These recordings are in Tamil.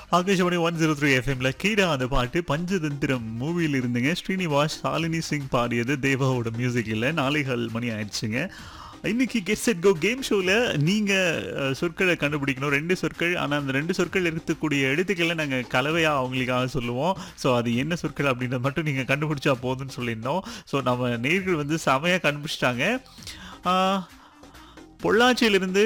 ஆகாஷவாணி ஒன் ஜீரோ த்ரீ எஃப்எம்ல கீடா அந்த பாட்டு பஞ்சதந்திரம் மூவியில் இருந்துங்க ஸ்ரீனிவாஸ் ஷாலினி சிங் பாடியது தேவாவோட மியூசிக் இல்லை நாளைகள் மணி ஆயிடுச்சுங்க இன்னைக்கு கெட் செட் கோ கேம் ஷோவில் நீங்கள் சொற்களை கண்டுபிடிக்கணும் ரெண்டு சொற்கள் ஆனால் அந்த ரெண்டு சொற்கள் இருக்கக்கூடிய எழுத்துக்களை நாங்கள் கலவையாக அவங்களுக்காக சொல்லுவோம் ஸோ அது என்ன சொற்கள் அப்படின்றத மட்டும் நீங்கள் கண்டுபிடிச்சா போதும்னு சொல்லியிருந்தோம் ஸோ நம்ம நேர்கள் வந்து செமையாக கண்டுபிடிச்சிட்டாங்க ஆஹ், பொள்ளாச்சியிலிருந்து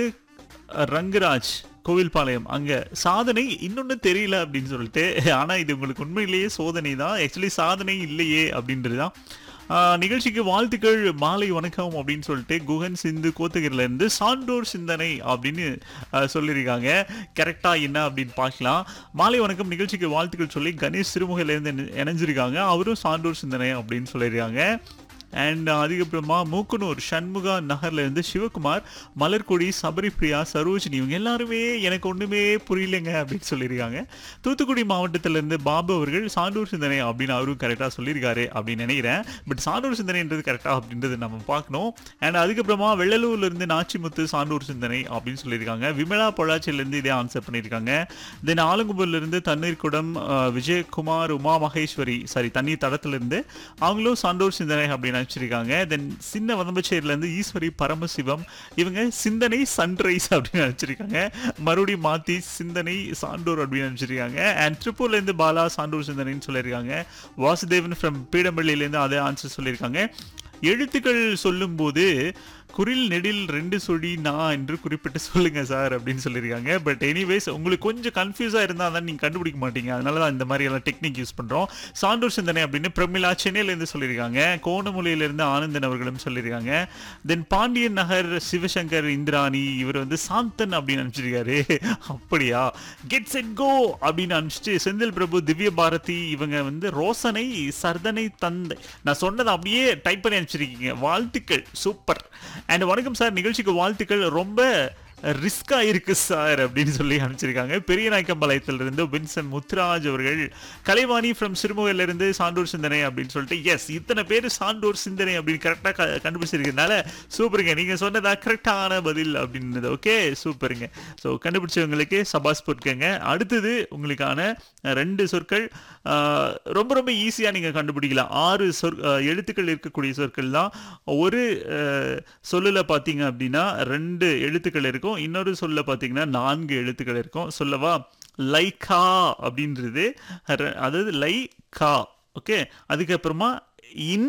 ரங்கராஜ் கோவில்பாளையம் அங்க சாதனை இன்னொன்னு தெரியல அப்படின்னு சொல்லிட்டு ஆனா இது உங்களுக்கு உண்மையிலேயே சோதனை தான் ஆக்சுவலி சாதனை இல்லையே அப்படின்றது தான் ஆஹ், நிகழ்ச்சிக்கு வாழ்த்துக்கள் மாலை வணக்கம் அப்படின்னு சொல்லிட்டு குகன் சிந்து கோத்தகிரில இருந்து சான்றோர் சிந்தனை அப்படின்னு ஆஹ், சொல்லியிருக்காங்க கரெக்டா என்ன அப்படின்னு பார்க்கலாம் மாலை வணக்கம் நிகழ்ச்சிக்கு வாழ்த்துக்கள் சொல்லி கணேஷ் சிறுமுகையில இருந்து இணை- இணைஞ்சிருக்காங்க அவரும் சான்றோர் சிந்தனை அப்படின்னு சொல்லியிருக்காங்க அண்ட் அதுக்கப்புறமா மூக்கனூர் சண்முகா நகர்ல இருந்து சிவகுமார் மலர்கொடி சபரிப்ரியா சரோஜினி இவங்க எல்லாருமே எனக்கு ஒண்ணுமே புரியலைங்க அப்படின்னு சொல்லியிருக்காங்க தூத்துக்குடி மாவட்டத்துல இருந்து பாபு அவர்கள் சான்றூர் சிந்தனை அப்படின்னு அவரும் கரெக்டாக சொல்லியிருக்காரு அப்படின்னு நினைக்கிறேன் பட் சான்றூர் சிந்தனைன்றது கரெக்டாக அப்படின்றது நம்ம பார்க்கணும் அண்ட் அதுக்கப்புறமா வெள்ளலூர்ல இருந்து நாச்சிமுத்து சான்றூர் சிந்தனை அப்படின்னு சொல்லியிருக்காங்க விமலா பொள்ளாச்சியில இருந்து இதே ஆன்சர் பண்ணியிருக்காங்க தென் ஆலங்கும்பூர்ல இருந்து தண்ணீர் குடம் அஹ், விஜயகுமார் உமா மகேஸ்வரி சாரி தண்ணீர் தடத்துல இருந்து அவங்களும் சான்றோர் சிந்தனை அப்படின்னு நினச்சிருக்காங்க தென் சின்ன வதம்பச்சேரியில இருந்து ஈஸ்வரி பரமசிவம் இவங்க சிந்தனை சன்ரைஸ் அப்படின்னு நினச்சிருக்காங்க மறுபடியும் மாத்தி சிந்தனை சான்றோர் அப்படின்னு நினச்சிருக்காங்க அண்ட் திருப்பூர்ல இருந்து பாலா சான்றோர் சிந்தனைன்னு சொல்லியிருக்காங்க வாசுதேவன் ஃப்ரம் பீடம்பள்ளியில இருந்து அதே ஆன்சர் சொல்லியிருக்காங்க எழுத்துக்கள் சொல்லும்போது குரில் நெடில் ரெண்டு சொடி நான் என்று குறிப்பிட்டு சொல்லுங்க சார் அப்படின்னு சொல்லியிருக்காங்க பட் எனிவேஸ் உங்களுக்கு கொஞ்சம் கன்ஃபியூஸாக இருந்தால் தான் நீங்கள் கண்டுபிடிக்க மாட்டீங்க அதனால தான் இந்த மாதிரி எல்லாம் டெக்னிக் யூஸ் பண்ணுறோம் சான்றோர் சிந்தனை அப்படின்னு பிரமிளா சென்னையிலேருந்து சொல்லியிருக்காங்க கோணமொழியிலேருந்து ஆனந்தன் அவர்களும் சொல்லியிருக்காங்க தென் பாண்டியன் நகர் சிவசங்கர் இந்திராணி இவர் வந்து சாந்தன் அப்படின்னு அனுப்பிச்சிருக்காரு அப்படியா கெட் செட் கோ அப்படின்னு அனுப்பிச்சிட்டு செந்தில் பிரபு திவ்ய பாரதி இவங்க வந்து ரோசனை சர்தனை தந்தை நான் சொன்னதை அப்படியே டைப் பண்ணி அனுப்பிச்சிருக்கீங்க வாழ்த்துக்கள் சூப்பர் அண்ட் வணக்கம் சார் நிகழ்ச்சிக்கு வாழ்த்துக்கள் ரொம்ப ரிஸ்கா இருக்கு சார் அப்படின்னு சொல்லி அனுப்பிச்சிருக்காங்க பெரிய நாயக்கம்பாளையத்துல இருந்து வின்சன் முத்துராஜ் அவர்கள் கலைவாணி ஃப்ரம் சிறுமுகையில இருந்து சான்றோர் சிந்தனை அப்படின்னு சொல்லிட்டு எஸ் இத்தனை பேர் சான்றோர் சிந்தனை அப்படின்னு கரெக்டாக கண்டுபிடிச்சிருக்கனால சூப்பருங்க நீங்க சொன்னதா கரெக்டான பதில் அப்படின்றது ஓகே சூப்பருங்க ஸோ கண்டுபிடிச்சவங்களுக்கு சபாஸ் போட்டுக்கங்க அடுத்தது உங்களுக்கான ரெண்டு சொற்கள் ஆஹ், ரொம்ப ரொம்ப ஈஸியாக நீங்கள் கண்டுபிடிக்கலாம் ஆறு சொற் ஆஹ், எழுத்துக்கள் இருக்கக்கூடிய சொற்கள் தான் ஒரு ஆஹ், சொல்லுல பார்த்தீங்க அப்படின்னா ரெண்டு எழுத்துக்கள் இருக்கும் இன்னொரு சொல்ல பார்த்தீங்கன்னா நான்கு எழுத்துக்கள் இருக்கும் சொல்லவா லைகா அப்படின்றது ர- அதாவது லை கா ஓகே அதுக்கப்புறமா இன்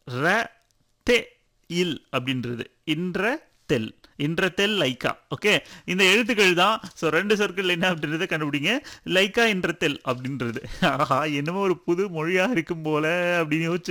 ர தே இல் அப்படின்றது இன்ற தெல் இன்ற தெல் லைக்கா ஓகே இந்த எழுத்துக்கள் தான் ஸோ ரெண்டு சொற்கள் என்ன அப்படின்றத கண்டுபிடிங்க லைக்கா என்ற தெல் அப்படின்றது ஆஹா என்னமோ ஒரு புது மொழியாக இருக்கும் போல அப்படின்னு யோசிச்சு